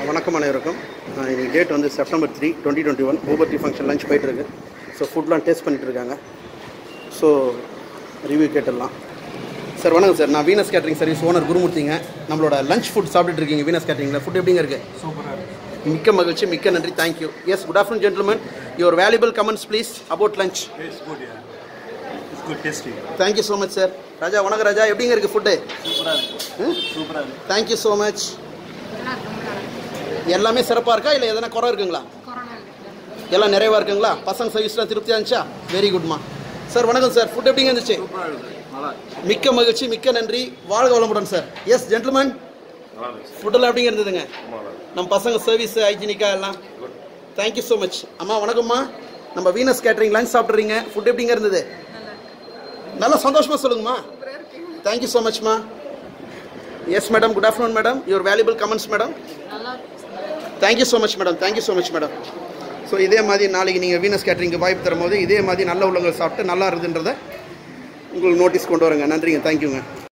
வணக்கம் அனைவருக்கும் அஹ் இன்னைக்கு டேட் வந்து September three twenty twenty one ஊபர் டீ ஃபங்க்ஷன் லஞ்ச் போயிட்டுருக்கு ஸோ ஃபுட்லாம் டேஸ்ட் பண்ணிட்டு இருக்காங்க ஸோ ரிவ்யூ கேட்டுடலாம் சார் வணக்கம் சார் நான் வீனஸ் கேட்டரிங் சர்வீஸ் ஓனர் குருமூர்த்திங்க நம்மளோட லஞ்ச் ஃபுட் சாப்பிட்டுட்டு இருக்கீங்க வீனஸ் கேட்டரிங்கில் ஃபுட் எப்படிங்க இருக்குது சூப்பராக இருக்கு மிக்க மகிழ்ச்சி மிக்க நன்றி thank you yes good afternoon gentleman your valuable comments please about lunch it's good yeah it's good tasty thank you so much sir Raja வணக்கம் ராஜா எப்படிங்க இருக்குது ஃபுட்டு சூப்பராக இருக்கு சூப்பராக இருக்கு தேங்க்யூ ஸோ மச் எல்லாமே சிறப்பாக இருக்கா இல்லை எதனா குறை இருக்குங்களா எல்லாம் நிறைவாக இருக்குங்களா பசங்க சர்வீஸ்லாம் திருப்தியாக இருந்துச்சா வெரி குட்மா சார் வணக்கம் சார் ஃபுட் எப்படிங்க இருந்துச்சு சூப்பராக இருக்கு நல்லா மிக்க மகிழ்ச்சி மிக்க நன்றி வாழ்க வளமுடன் சார் எஸ் ஜென்டில்மேன் நல்லா இருக்கு ஃபுட்டெல்லாம் எப்படிங்க இருந்ததுங்க நம்ம பசங்க சர்வீஸ் ஹைஜீனிக்கா எல்லாம் தேங்க்யூ ஸோ மச் அம்மா வணக்கம்மா நம்ம வீனஸ் கேட்டரிங் லஞ்ச் சாப்பிட்றீங்க ஃபுட் எப்படிங்க இருந்தது நல்லா சந்தோஷமா சொல்லுங்கம்மா தேங்க்யூ ஸோ மச்மா yes madam good afternoon madam your valuable comments madam thank you so much madam thank you so much madam so இதே மாதிரி நாளைக்கு நீங்கள் வீனஸ் கேட்டரிங்க்கு வாய்ப்பு தரும்போது இதே மாதிரி நல்ல உள்ளவங்க சாப்பிட்டு நல்லா இருக்குதுன்றதை உங்களுக்கு நோட்டீஸ் கொண்டு வரேங்க நன்றிங்க தேங்க்யூங்க